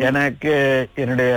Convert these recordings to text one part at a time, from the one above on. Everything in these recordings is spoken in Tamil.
எனக்கு என்னுடைய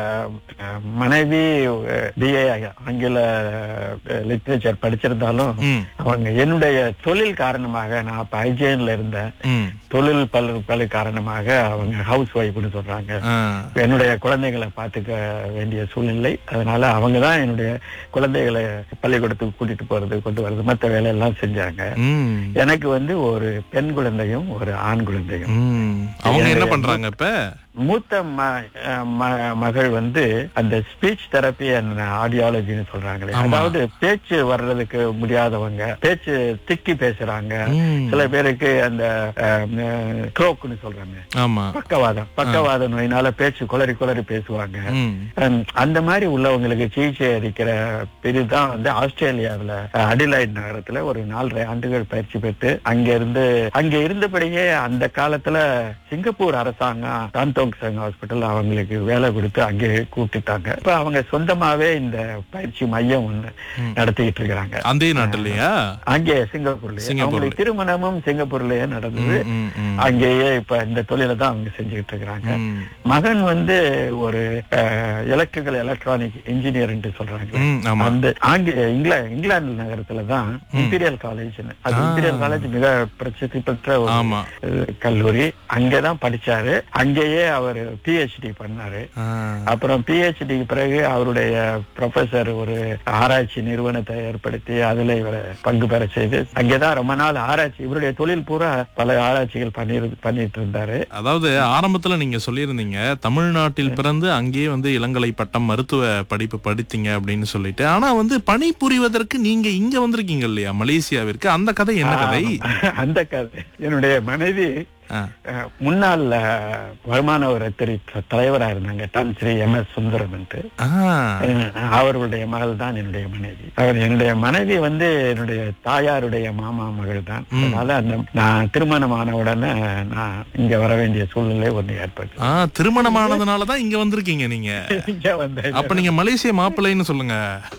அஹ், மனைவி பிஏ ஆங்கில லிட்ரேச்சர் படிச்சிருந்தாலும் ம், அவங்க என்னுடைய தொழில் காரணமாக நான் அப்ப ஐஜேன்ல இருந்தேன் ம். தொழில் பல காரணமாக அவங்க ஹவுஸ் ஒய்ஃப்னு சொல்றாங்க ஆ, என்னுடைய குழந்தைகளை பார்த்துக்க வேண்டிய சூழ்நிலை அதனால அவங்க தான் என்னுடைய குழந்தைகளை பள்ளிக்கூடத்துக்கு கூட்டிட்டு போறது கொண்டு வர்றது மற்ற வேலையெல்லாம் செஞ்சாங்க ம், எனக்கு வந்து ஒரு பெண் குழந்தையும் ஒரு ஆண் குழந்தையும் ம். அவங்க என்ன பண்றாங்க இப்ப மூத்த ம- அஹ் ம- மகள் வந்து அந்த ஸ்பீச் தெரப்பி அண்ட் ஆடியாலஜின்னு சொல்றாங்களே ஆமா. அதாவது பேச்சு வர்றதுக்கு முடியாதவங்க பேச்சு திக்கி பேசுறாங்க ம். சில பேருக்கு அந்த ட்ரோக்குன்னு சொல்றாங்க ஆமா பக்கவாதம் பக்கவாத நோயினால பேச்சு குளறி குளறி பேசுவாங்க ம், ஹம், அந்த மாதிரி உள்ளவங்களுக்கு சிகிச்சை அளிக்கிற பிரிவு தான் வந்து ஆஸ்திரேலியாவுல அஹ், அடிலைட் நகரத்துல ஒரு நாலரை ஆண்டுகள் பயிற்சி பெற்று அங்க இருந்து அங்க இருந்தபடியே அந்த காலத்துல சிங்கப்பூர் அரசாங்கம் டான்டோங் சங் ஹாஸ்பிட்டல் அவங்களுக்கு வேலை கொடுத்து அங்கே கூப்பிட்டுட்டாங்க இப்ப அவங்க சொந்தமாவே இந்த பயிற்சி மையம் ஒண்ணு ம். நடத்திட்டு இருக்கிறாங்க அதே நாட்டுலயா அங்கே சிங்கப்பூர்லயே சிங்கப்பூர்ல. அவங்களுக்கு திருமணமும் சிங்கப்பூர்லயே நடந்தது ம், ம், ம். அங்கேயே இப்ப இந்த தொழிலை தான் அவங்க செஞ்சுக்கிட்டு இருக்கிறாங்க ம், மகன் வந்து ஒரு எலக்ட்ரிக்கல் எலக்ட்ரானிக் இன்ஜினியர் சொல்றாங்க ம், ஆமா அந்த ஆங்கில இங்கிலா இங்கிலாந்து நகரத்துல தான் இம்பீரியல் காலேஜ் அது ஆ. இம்பீரியல் காலேஜ் மிக பிரசித்தி பெற்ற ஒரு ஆமா அஹ், கல்லூரி அங்கதான் படிச்சாரு அங்கேயே அவர் பிஹெச்டி பண்ணாரு ஆ, அப்புறம் பிஹெச்டி பிறகு அவருடைய ப்ரொஃபசர் ஒரு ஆராய்ச்சி நிறுவனத்தை ஏற்படுத்தி அதுல இவரை பங்கு பெற செய்து அங்கேதான் ரொம்ப நாள் ஆராய்ச்சி இவருடைய தொழில் பூரா பல ஆராய்ச்சிகள் பண்ணி பண்ணிட்டு இருந்தாரு அதாவது ஆரம்பத்துல நீங்க சொல்லியிருந்தீங்க தமிழ்நாட்டில் பிறந்து அங்கேயே வந்து இளங்கலை பட்டம் மருத்துவ படிப்பு படித்தீங்க அப்படின்னு சொல்லிட்டு ஆனா வந்து பணி புரிவதற்கு நீங்க இங்க வந்திருக்கீங்க இல்லையா மலேசியாவிற்கு அந்த கதை என்ன கதை அந்த கதை என்னுடைய மனைவி ஆ, அஹ், முன்னாள் அஹ், வருமான வரித்துறை த- தலைவரா இருந்தாங்க Tan Sri M S Sundaram ஆ, அவர்களுடைய மகள் தான் என்னுடைய மனைவி அவர் என்னுடைய மனைவி வந்து என்னுடைய தாயாருடைய மாமா மகள் தான் அதனால அந்த நான் திருமணமான உடனே நான் இங்க வர வேண்டிய சூழ்நிலை ஒண்ணு ஏற்பட்டு ஆ, திருமணமானதுனாலதான் இங்க வந்திருக்கீங்க நீங்க இங்க வந்தேன் அப்ப நீங்க மலேசிய மாப்பிள்ளைன்னு சொல்லுங்க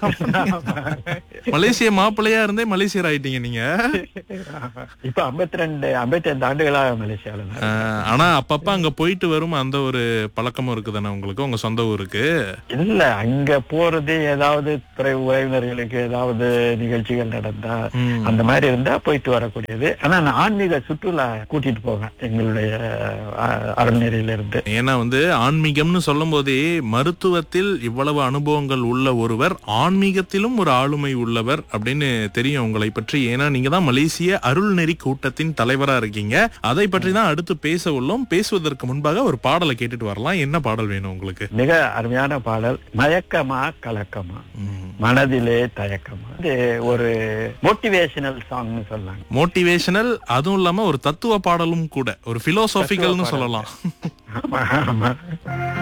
மலேசிய மாப்பிள்ளையா இருந்தே மலேசியர் ஆயிட்டீங்க நீங்க இப்ப 52 ரெண்டு ஐம்பத்தி ஐந்து ஆண்டுகளா மலேசியால தான் ஆ, ஆனா அப்பப்ப அங்க போயிட்டு வரும் அந்த ஒரு பழக்கமும் இருக்குதானே உங்களுக்கு உங்க சொந்த ஊருக்கு இல்ல அங்க போறது ஏதாவது துறை உறவினர்களுக்கு ஏதாவது நிகழ்ச்சிகள் நடந்தா ம். அந்த மாதிரி இருந்தா போயிட்டு வரக்கூடியது ஆனா நான் ஆன்மீக சுற்றுலா கூட்டிட்டு போவேன் எங்களுடைய அஹ், அறநெறியில இருந்து ஏன்னா வந்து ஆன்மீகம்னு சொல்லும் போதே மருத்துவத்தில் இவ்வளவு அனுபவங்கள் உள்ள ஒருவர் ஆன்மீகத்திலும் ஒரு ஆளுமை உள்ளவர் அப்படின்னு தெரியும் உங்களை பற்றி ஏன்னா நீங்க தான் மலேசிய அருள்நெறி கூட்டத்தின் தலைவரா இருக்கீங்க அதை பற்றி தான் அடுத்து பேச உள்ளோம் பேசுவதற்கு முன்பாக ஒரு பாடலை கேட்டுட்டு வரலாம் என்ன பாடல் வேணும் உங்களுக்கு மிக அருமையான பாடல் மயக்கமா கலக்கமா ம். மனதிலே தயக்கமா இது ஒரு மோட்டிவேஷனல் சாங்னு சொல்லலாம் மோட்டிவேஷனல் அதுவும் இல்லாம ஒரு தத்துவ பாடலும் கூட ஒரு பிலோசாபிக்கல்னு சொல்லலாம் ஆமா ஆமா